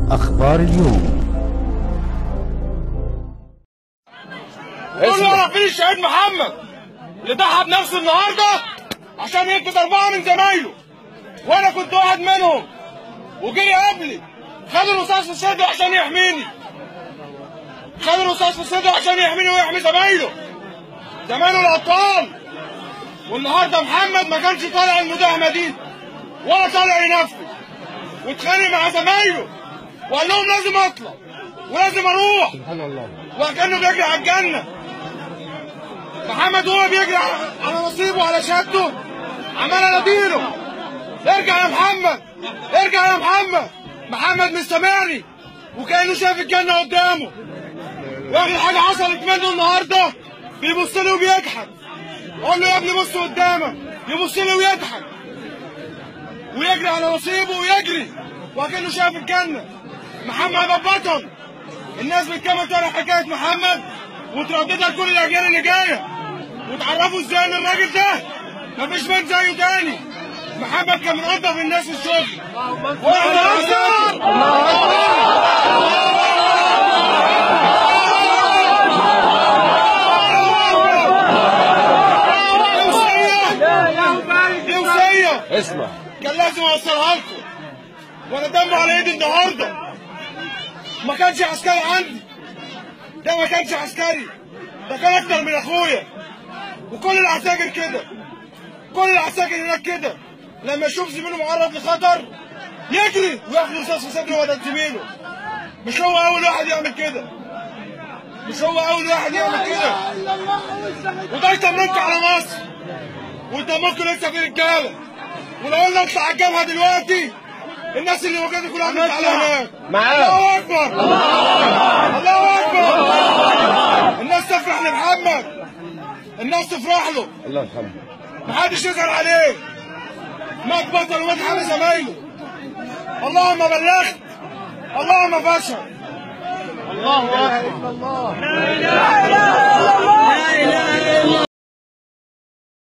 أخبار اليوم كله يعرف مين الشهيد محمد اللي ضحى بنفسه النهارده عشان ينقذ اربعه من زمايله وانا كنت واحد منهم وجري قبلي خد الرصاص في صدره عشان يحميني خد الرصاص في صدره عشان يحميني ويحمي زمايله زمايله الابطال والنهارده محمد ما كانش طالع المداهمه دي ولا طالع ينفذ واتخانق مع زمايله وقال لهم لازم اطلع ولازم اروح سبحان الله وكانه بيجري على الجنه محمد وهو بيجري على- على نصيبه على شهادته عمال اناديله ارجع يا محمد ارجع يا محمد محمد مش سامعني وكانه شايف الجنه قدامه واخر حاجه حصلت منه النهارده بيبص لي وبيضحك اقول له يا ابني بص قدامك يبص لي ويضحك ويجري على نصيبه ويجري وكانه شايف الجنه محمد بطل الناس بتكمل تعرف حكايه محمد وترددها لكل الاجيال اللي جايه وتعرفوا ازاي ان الراجل ده مفيش من زيه تاني محمد كان من انضف الناس في الشغل واحنا اكثر دي وصيه اسمع كان لازم اوصلها لكم وانا دم على ايدي النهارده ما كانش عسكري عندي ده ما كانش عسكري ده كان اكتر من اخويا وكل العساكر كده كل العساكر هناك كده لما يشوف زميله معرض لخطر يجري وياخد رصاص في صدره وده زميله مش هو اول واحد يعمل كده مش هو اول واحد يعمل كده وده يطمنكم على مصر ويطمنكم لسه في رجاله ولو قلنا اطلع على الجبهه دلوقتي الناس اللي موجوده كلها هتطلع على هناك معاك. الله اكبر الله اكبر الناس تفرح لمحمد الناس تفرح له الله يرحمه محدش يزعل عليه مات بطل ومات حامي زمايله اللهم بلغت اللهم فشل الله اكبر الله لا اله الا الله